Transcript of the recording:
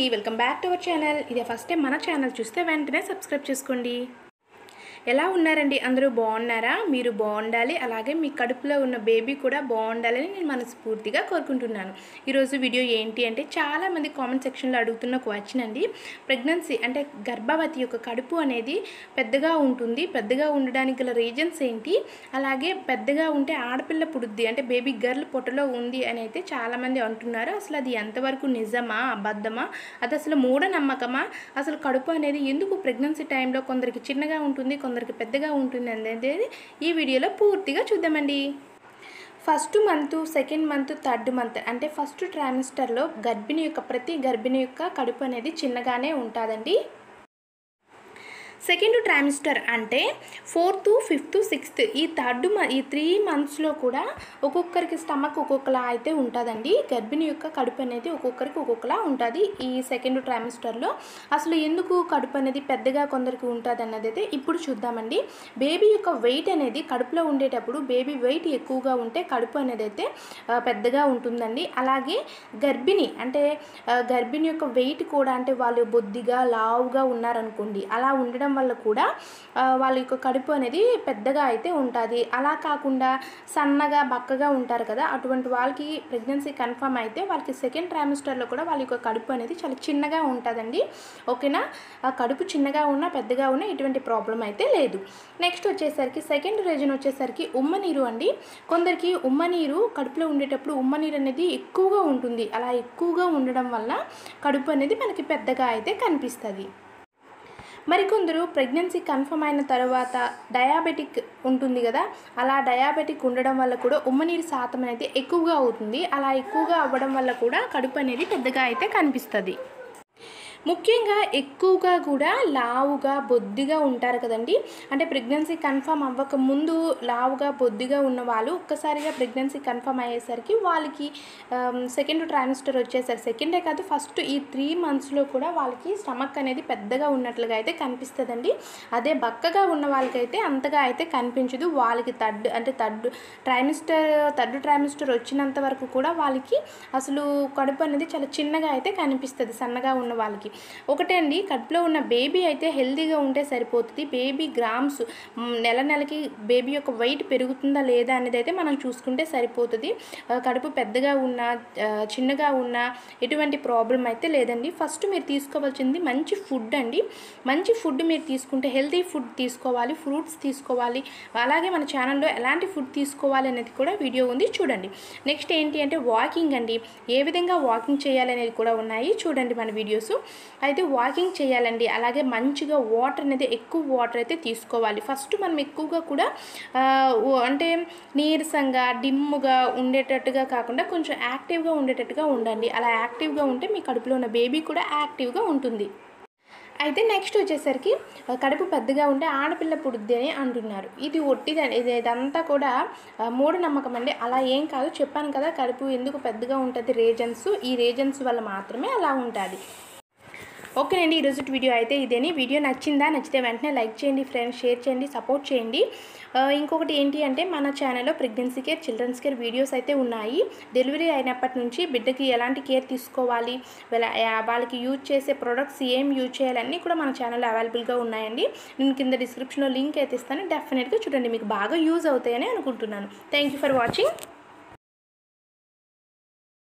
welcome back to our channel ఇదే first time మన channel చూస్తే వెంటనే సబ్స్క్రైబ్ చేసుకోండి ఎలా ఉన్నారండి అందరూ బాగున్నారా మీరు బాగుండాలి అలాగే మీ కడుపులో ఉన్న బేబీ కూడా బాగుండాలని నేను మనస్ఫూర్తిగా కోరుకుంటున్నాను ఈరోజు వీడియో ఏంటి అంటే చాలామంది కామెంట్ సెక్షన్లో అడుగుతున్న క్వశ్చన్ అండి ప్రెగ్నెన్సీ అంటే గర్భవతి యొక్క కడుపు అనేది పెద్దగా ఉంటుంది పెద్దగా ఉండడానికి గల రీజన్స్ ఏంటి అలాగే పెద్దగా ఉంటే ఆడపిల్ల పుడుద్ది అంటే బేబీ గర్ల్ పొట్టలో ఉంది అని అయితే చాలామంది అంటున్నారు అసలు అది ఎంతవరకు నిజమా అబద్ధమా అది అసలు మూఢనమ్మకమా అసలు కడుపు అనేది ఎందుకు ప్రెగ్నెన్సీ టైంలో కొందరికి చిన్నగా ఉంటుంది కొందరికి పెద్దగా ఉంటుంది అనేది ఈ వీడియోలో పూర్తిగా చూద్దామండి first month second month third month అంటే ఫస్ట్ ట్రైమిస్టర్లో గర్భిణి యొక్క ప్రతి గర్భిణి యొక్క కడుపు అనేది చిన్నగానే ఉంటుందండి సెకండ్ ట్రైమిస్టర్ అంటే ఫోర్త్ ఫిఫ్త్ సిక్స్త్ ఈ థర్డ్ ఈ త్రీ మంత్స్లో కూడా ఒక్కొక్కరికి స్టమక్ ఒక్కొక్కలా అయితే ఉంటుందండి గర్భిణి యొక్క కడుపు అనేది ఒక్కొక్కరికి ఒక్కొక్కలా ఉంటుంది ఈ సెకండ్ ట్రైమిస్టర్లో అసలు ఎందుకు కడుపు అనేది పెద్దగా కొందరికి ఉంటుంది అన్నది అయితే ఇప్పుడు చూద్దామండి బేబీ యొక్క వెయిట్ అనేది కడుపులో ఉండేటప్పుడు బేబీ వెయిట్ ఎక్కువగా ఉంటే కడుపు అనేది అయితే ఆ, పెద్దగా ఉంటుందండి అలాగే గర్భిణి అంటే ఆ, గర్భిణి యొక్క వెయిట్ కూడా అంటే వాళ్ళు బొద్దిగా లావుగా ఉన్నారనుకోండి అలా ఉండడం వల్ల కూడా ఆ, వాళ్ళ యొక్క కడుపు అనేది పెద్దగా అయితే ఉంటుంది అలా కాకుండా సన్నగా బక్కగా ఉంటారు కదా అటువంటి వాళ్ళకి ప్రెగ్నెన్సీ కన్ఫర్మ్ అయితే వాళ్ళకి సెకండ్ ట్రైమిస్టర్లో కూడా వాళ్ళ యొక్క కడుపు అనేది చాలా చిన్నగా ఉంటుందండి ఓకేనా ఆ కడుపు చిన్నగా ఉన్నా పెద్దగా ఉన్నా ఎటువంటి ప్రాబ్లం అయితే లేదు నెక్స్ట్ వచ్చేసరికి సెకండ్ రీజన్ వచ్చేసరికి ఉమ్మనీరు అండి కొందరికి ఉమ్మనీరు కడుపులో ఉండేటప్పుడు ఉమ్మనీరు అనేది ఎక్కువగా ఉంటుంది అలా ఎక్కువగా ఉండడం వల్ల కడుపు అనేది మనకి పెద్దగా అయితే కనిపిస్తుంది మరికొందరు ప్రెగ్నెన్సీ కన్ఫర్మ్ అయిన తర్వాత డయాబెటిక్ ఉంటుంది కదా అలా డయాబెటిక్ ఉండడం వల్ల కూడా ఉమ్మనీరు శాతం అనేది ఎక్కువగా అవుతుంది అలా ఎక్కువగా అవ్వడం వల్ల కూడా కడుపు అనేది పెద్దగా అయితే కనిపిస్తుంది ముఖ్యంగా ఎక్కువగా కూడా లావుగా బొద్దిగా ఉంటారు కదండి అంటే ప్రెగ్నెన్సీ కన్ఫర్మ్ అవ్వక ముందు లావుగా బొద్దిగా ఉన్న వాళ్ళు ఒక్కసారిగా ప్రెగ్నెన్సీ కన్ఫర్మ్ అయ్యేసరికి వాళ్ళకి సెకండ్ ట్రాన్స్టర్ వచ్చేసరికి సెకండే కాదు ఫస్ట్ ఈ త్రీ మంత్స్లో కూడా వాళ్ళకి స్టమక్ అనేది పెద్దగా ఉన్నట్లుగా అయితే కనిపిస్తుందండి అదే బక్కగా ఉన్న వాళ్ళకైతే అంతగా అయితే కనిపించదు వాళ్ళకి థర్డ్ అంటే థర్డ్ ట్రైమిస్టర్ థర్డ్ ట్రైమిస్టర్ వచ్చినంత వరకు కూడా వాళ్ళకి అసలు కడుపు అనేది చాలా చిన్నగా అయితే కనిపిస్తుంది సన్నగా ఉన్న వాళ్ళకి ఒకటే అండి కడుపులో ఉన్న బేబీ అయితే హెల్తీగా ఉంటే సరిపోతుంది బేబీ గ్రామ్స్ మ్, నెల నెలకి బేబీ యొక్క వెయిట్ పెరుగుతుందా లేదా అనేది అయితే మనం చూసుకుంటే సరిపోతుంది ఆ, కడుపు పెద్దగా ఉన్నా ఆ, చిన్నగా ఉన్నా ఎటువంటి ప్రాబ్లం అయితే లేదండి ఫస్ట్ మీరు తీసుకోవాల్సింది మంచి ఫుడ్ అండి మంచి ఫుడ్ మీరు తీసుకుంటే హెల్తీ ఫుడ్ తీసుకోవాలి ఫ్రూట్స్ తీసుకోవాలి అలాగే మన ఛానల్లో ఎలాంటి ఫుడ్ తీసుకోవాలి అనేది కూడా వీడియో ఉంది చూడండి నెక్స్ట్ ఏంటి అంటే వాకింగ్ అండి ఏ విధంగా వాకింగ్ చేయాలి అనేది కూడా ఉన్నాయి చూడండి మన వీడియోస్ అయితే వాకింగ్ చేయాలండి అలాగే మంచిగా వాటర్ అనేది ఎక్కువ వాటర్ అయితే తీసుకోవాలి ఫస్ట్ మనం ఎక్కువగా కూడా ఆ, ఓ- అంటే నీరసంగా డిమ్ముగా ఉండేటట్టుగా కాకుండా కొంచెం యాక్టివ్గా ఉండేటట్టుగా ఉండండి అలా యాక్టివ్గా ఉంటే మీ కడుపులో ఉన్న బేబీ కూడా యాక్టివ్గా ఉంటుంది అయితే నెక్స్ట్ వచ్చేసరికి ఆ, కడుపు పెద్దగా ఉంటే ఆడపిల్ల పుడుద్ది అని అంటున్నారు ఇది ఒట్టిది ఇది ఇదంతా కూడా ఆ, మూఢనమ్మకం అండి అలా ఏం కాదు చెప్పాను కదా కడుపు ఎందుకు పెద్దగా ఉంటుంది రీజన్స్ ఈ రీజన్స్ వల్ల మాత్రమే అలా ఉంటుంది ఓకేనండి ఈరోజు వీడియో అయితే ఇదేని వీడియో నచ్చిందా నచ్చితే వెంటనే లైక్ చేయండి ఫ్రెండ్స్ షేర్ చేయండి సపోర్ట్ చేయండి ఆ, ఇంకొకటి ఏంటి అంటే మన ఛానల్లో pregnancy care children's care videos అయితే ఉన్నాయి డెలివరీ అయినప్పటి నుంచి బిడ్డకి ఎలాంటి కేర్ తీసుకోవాలి వాళ్ళ- ఆ, వాళ్ళకి యూజ్ చేసే ప్రొడక్ట్స్ ఏం యూజ్ చేయాలి అన్నీ కూడా మన ఛానల్లో అవైలబుల్గా ఉన్నాయండి నేను కింద డిస్క్రిప్షన్లో లింక్ అయితే ఇస్తాను డెఫినెట్గా చూడండి మీకు బాగా యూజ్ అవుతాయని అనుకుంటున్నాను థ్యాంక్ యూ ఫర్ వాచింగ్